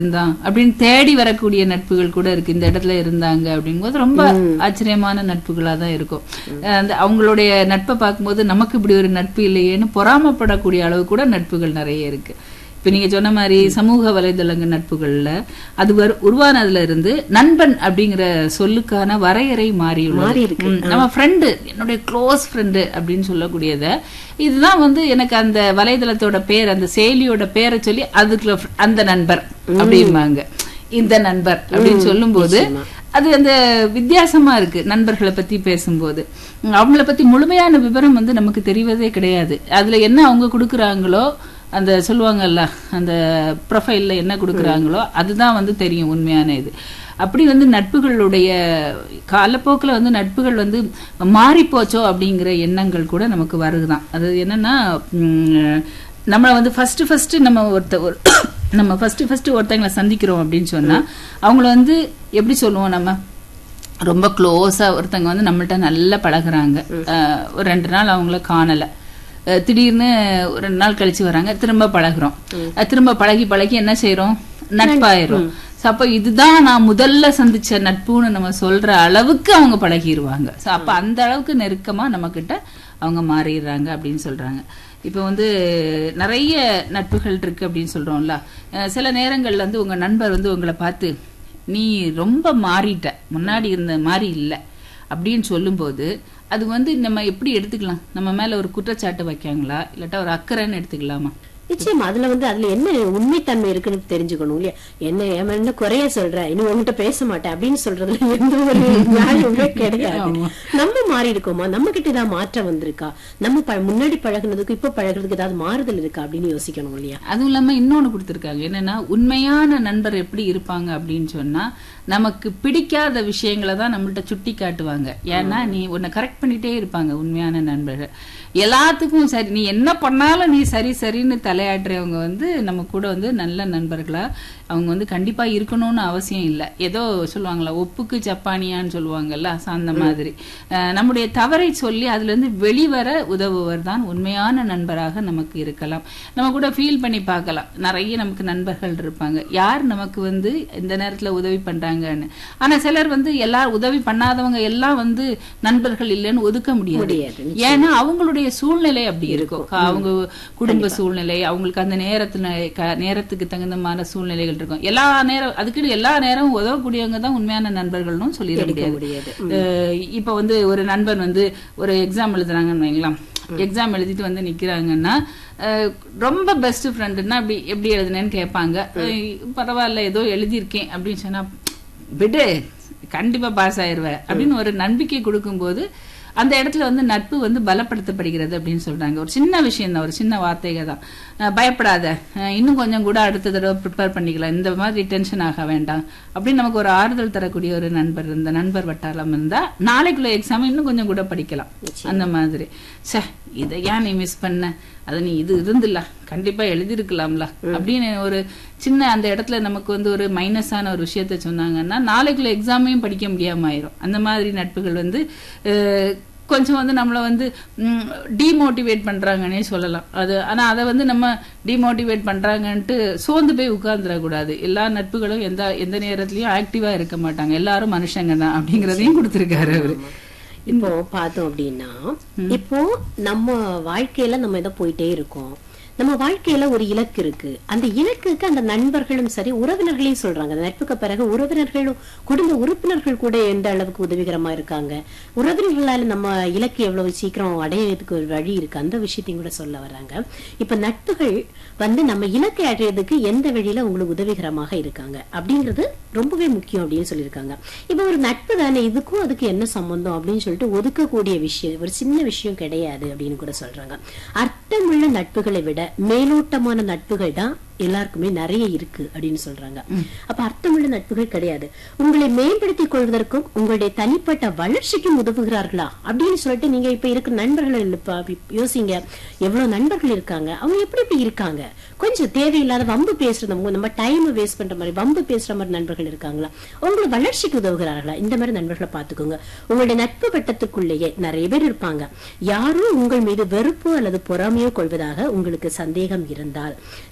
இருந்தான் அப்படின்னு தேடி வரக்கூடிய நட்புகள் கூட இருக்கு இந்த இடத்துல இருந்தாங்க அப்படிங்கும்போது ரொம்ப ஆச்சரியமான நட்புகளா தான் இருக்கும் அஹ் அந்த அவங்களுடைய நட்பை பார்க்கும்போது நமக்கு இப்படி ஒரு நட்பு இல்லையேன்னு பொறாமப்படக்கூடிய அளவு கூட நட்புகள் நிறைய இருக்கு இப்ப நீங்க சொன்ன மாதிரி சமூக வலைதளங்க நட்புகள்ல அது வரு- உருவானதுல இருந்து நண்பன் அப்படிங்கிற சொல்லுக்கான வரையறை மாறியுள்ளது மாறி இருக்கு. ம், நம்ம ஃப்ரெண்டு என்னுடைய க்ளோஸ் ஃப்ரெண்டு அப்படின்னு சொல்லக்கூடியத இதுதான் வந்து எனக்கு அந்த வலைதளத்தோட பேர் அந்த செயலியோட பேரை சொல்லி அதுக்குள்ள fr- அந்த நண்பர் அப்படிம்பாங்க இந்த நண்பர் அப்படின்னு சொல்லும்போது அது அந்த வித்தியாசமா இருக்கு நண்பர்களை பத்தி பேசும்போது உம், அவங்கள பத்தி முழுமையான விவரம் வந்து நமக்கு தெரிவதே கிடையாது அதுல என்ன அவங்க கொடுக்குறாங்களோ அந்த சொல்லுவாங்கல்ல அந்த ப்ரொஃபைல்ல என்ன கொடுக்குறாங்களோ அதுதான் வந்து தெரியும் உண்மையான இது அப்படி வந்து நட்புகளுடைய காலப்போக்கில் வந்து நட்புகள் வந்து மாறி போச்சோ அப்படிங்கிற எண்ணங்கள் கூட நமக்கு வருதுதான் அது என்னன்னா உம், நம்மளை வந்து ஃபர்ஸ்ட் ஃபர்ஸ்ட் நம்ம ஒருத்த ஒரு நம்ம ஃபர்ஸ்ட் ஃபர்ஸ்ட் ஒருத்தங்களை சந்திக்கிறோம் அப்படின்னு சொன்னா அவங்கள வந்து எப்படி சொல்லுவோம் நம்ம ரொம்ப க்ளோஸா ஒருத்தங்க வந்து நம்மள்ட்ட நல்லா பழகுறாங்க அஹ், ஒரு ரெண்டு நாள் அவங்கள காணல அஹ், திடீர்னு ஒரு ரெண்டு நாள் கழிச்சு வராங்க திரும்ப பழகுறோம் அஹ், திரும்ப பழகி பழகி என்ன செய்றோம் நட்பாயிரும் So, அப்ப இதுதான் நான் முதல்ல சந்திச்ச நட்புன்னு நம்ம சொல்ற அளவுக்கு அவங்க பழகிடுவாங்க ஸோ அப்ப அந்த அளவுக்கு நெருக்கமா நம்ம கிட்ட அவங்க மாறிடுறாங்க அப்படின்னு சொல்றாங்க இப்போ வந்து நிறைய நட்புகள் இருக்கு அப்படின்னு சொல்றோம்ல அஹ், சில நேரங்கள்ல வந்து உங்க நண்பர் வந்து உங்களை பார்த்து நீ ரொம்ப மாறிட்ட முன்னாடி இருந்த மாதிரி இல்லை அப்படின்னு சொல்லும்போது அது வந்து நம்ம எப்படி எடுத்துக்கலாம் நம்ம மேல ஒரு குற்றச்சாட்டு வைக்காங்களா இல்லாட்டா ஒரு அக்கறைன்னு எடுத்துக்கலாமா நிச்சயமா அதுல வந்து அதுல என்ன உண்மைத்தன்மை இருக்குன்னு தெரிஞ்சுக்கணும் இல்லையா என்ன ஏன் என்ன குறைய சொல்ற இன்னும் உங்ககிட்ட பேச மாட்டேன் அப்படின்னு சொல்றதுல எந்த ஒரு நியாயமே கிடையாது நம்ம மாறி இருக்கோமா நம்ம கிட்ட ஏதாவது மாற்றம் வந்திருக்கா நம்ம ப- முன்னாடி பழகுனதுக்கு இப்ப பழகுறதுக்கு ஏதாவது மாறுதல் இருக்கா அப்படின்னு யோசிக்கணும் இல்லையா அதுவும் இல்லாம இன்னொன்னு கொடுத்துருக்காங்க என்னன்னா உண்மையான நண்பர் எப்படி இருப்பாங்க அப்படின்னு சொன்னா நமக்கு பிடிக்காத விஷயங்களை தான் நம்மள்ட்ட சுட்டி காட்டுவாங்க ஏன்னா நீ உன்னை கரெக்ட் பண்ணிட்டே இருப்பாங்க உண்மையான நண்பர்கள் எல்லாத்துக்கும் சரி நீ என்ன பண்ணாலும் நீ சரி சரின்னு தலையாட்டுறவங்க வந்து நம்ம கூட வந்து நல்ல நண்பர்களா அவங்க வந்து கண்டிப்பா இருக்கணும்னு அவசியம் இல்லை ஏதோ சொல்லுவாங்களா ஒப்புக்கு ஜப்பானியான்னு சொல்லுவாங்கல்ல so அந்த மாதிரி அஹ் நம்முடைய தவறை சொல்லி அதுல இருந்து வெளிவர உதவுவர் தான் உண்மையான நண்பராக நமக்கு இருக்கலாம் நம்ம கூட ஃபீல் பண்ணி பார்க்கலாம் நிறைய நமக்கு நண்பர்கள் இருப்பாங்க யார் நமக்கு வந்து இந்த நேரத்துல உதவி பண்றாங்கன்னு ஆனா சிலர் வந்து எல்லாரும் உதவி பண்ணாதவங்க எல்லாம் வந்து நண்பர்கள் இல்லைன்னு ஒதுக்க முடியாது முடியாது, ஏன்னா அவங்களுடைய சூழ்நிலை அப்படி இருக்கும் அவங்க குடும்ப சூழ்நிலை அவங்களுக்கு அந்த நேரத்துல க- நேரத்துக்கு தகுந்தமான சூழ்நிலைகள் இருக்கும் எல்லா நேரம் அதுக்குன்னு எல்லா நேரமும் உதவக்கூடியவங்க தான் உண்மையான நண்பர்கள்னு சொல்லிட முடியாது முடியாது அஹ் இப்ப வந்து ஒரு நண்பன் வந்து ஒரு எக்ஸாம் எழுதுறாங்கன்னு வைங்களேன் எக்ஸாம் எழுதிட்டு வந்து நிக்கிறாங்கன்னா அஹ் ரொம்ப பெஸ்ட் ஃப்ரெண்டுன்னா அப்படி எப்படி எழுதுனேன்னு கேட்பாங்க அஹ் பரவாயில்ல ஏதோ எழுதியிருக்கேன் அப்படின்னு சொன்னா விடு கண்டிப்பா பாஸ் ஆயிருவ அப்படின்னு ஒரு நம்பிக்கை கொடுக்கும்போது அந்த இடத்துல வந்து நட்பு வந்து பலப்படுத்தப்படுகிறது அப்படின்னு சொல்றாங்க ஒரு சின்ன விஷயம் தான் ஒரு சின்ன வார்த்தைகள் தான் அஹ் பயப்படாத அஹ் இன்னும் கொஞ்சம் கூட அடுத்த தடவை ப்ரிப்பேர் பண்ணிக்கலாம் இந்த மாதிரி டென்ஷன் ஆக வேண்டாம் அப்படின்னு நமக்கு ஒரு ஆறுதல் தரக்கூடிய ஒரு நண்பர் இந்த நண்பர் வட்டாரம் இருந்தா நாளைக்குள்ள எக்ஸாம் இன்னும் கொஞ்சம் கூட படிக்கலாம் அந்த மாதிரி சே இதை ஏன் நீ மிஸ் பண்ண அது நீ இது இருந்துல கண்டிப்பா எழுதிருக்கலாம்ல அப்படின்னு ஒரு சின்ன அந்த இடத்துல நமக்கு வந்து ஒரு மைனஸான ஒரு விஷயத்த சொன்னாங்கன்னா நாளைக்குள்ள எக்ஸாமையும் படிக்க முடியாம ஆயிரும் அந்த மாதிரி நட்புகள் வந்து அஹ், கொஞ்சம் வந்து நம்மளை வந்து டிமோட்டிவேட் பண்றாங்கன்னே சொல்லலாம் அது ஆனா அதை வந்து நம்ம டிமோட்டிவேட் பண்றாங்கன்ட்டு சோர்ந்து போய் உட்கார்ந்துடக்கூடாது எல்லா நட்புகளும் எந்த எந்த நேரத்திலயும் ஆக்டிவா இருக்க மாட்டாங்க எல்லாரும் மனுஷங்க தான் அப்படிங்கறதையும் கொடுத்திருக்காரு அவரு இப்போ பார்த்தோம் அப்படின்னா இப்போ நம்ம வாழ்க்கையில நம்ம ஏதோ போயிட்டே இருக்கோம் நம்ம வாழ்க்கையில ஒரு இலக்கு இருக்கு அந்த இலக்குக்கு அந்த நண்பர்களும் சரி உறவினர்களையும் சொல்றாங்க அந்த நட்புக்கு பிறகு உறவினர்களும் குடும்ப உறுப்பினர்கள் கூட எந்த அளவுக்கு உதவிகரமா இருக்காங்க உறவினர்களால நம்ம இலக்கு எவ்வளவு சீக்கிரம் அடையிறதுக்கு ஒரு வழி இருக்கு அந்த விஷயத்தையும் கூட சொல்ல வராங்க இப்ப நட்புகள் வந்து நம்ம இலக்கை அடையிறதுக்கு எந்த வழியில உங்களுக்கு உதவிகரமாக இருக்காங்க அப்படிங்கிறது ரொம்பவே முக்கியம் அப்படின்னு சொல்லியிருக்காங்க இப்ப ஒரு நட்பு தானே இதுக்கும் அதுக்கு என்ன சம்பந்தம் அப்படின்னு சொல்லிட்டு ஒதுக்கக்கூடிய விஷயம் ஒரு சின்ன விஷயம் கிடையாது அப்படின்னு கூட சொல்றாங்க அர்த்தமுள்ள நட்புகளை விட மேலோட்டமான நட்புகள் தான் எல்லாருக்குமே நிறைய இருக்கு அப்படின்னு சொல்றாங்க அப்ப அர்த்தமுள்ள நட்புகள் கிடையாது உங்களை மேம்படுத்திக் கொள்வதற்கும் உங்களுடைய தனிப்பட்ட வளர்ச்சிக்கும் உதவுகிறார்களா அப்படின்னு சொல்லிட்டு நீங்க இப்ப இருக்கிற நண்பர்கள் இல்லப்பா இப்ப யோசிங்க எவ்வளவு நண்பர்கள் இருக்காங்க அவங்க எப்படி இப்படி இருக்காங்க கொஞ்சம் தேவையில்லாத வம்பு பேசுறவங்க நம்ம டைம் வேஸ்ட் பண்ற மாதிரி வம்பு பேசுற மாதிரி நண்பர்கள் இருக்காங்களா உங்களை வளர்ச்சிக்கு உதவுகிறார்களா இந்த மாதிரி நண்பர்களை பாத்துக்கோங்க உங்களுடைய நட்பு வட்டத்துக்குள்ளேயே நிறைய பேர் இருப்பாங்க யாரும் உங்கள் மீது வெறுப்போ அல்லது பொறாமையோ கொள்வதாக உங்களுக்கு சந்தேகம் இருந்தால் சரியான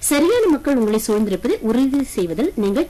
மக்கள் உங்களை சூழ்ந்திருப்பதை உறுதி செய்வதில் நீங்கள்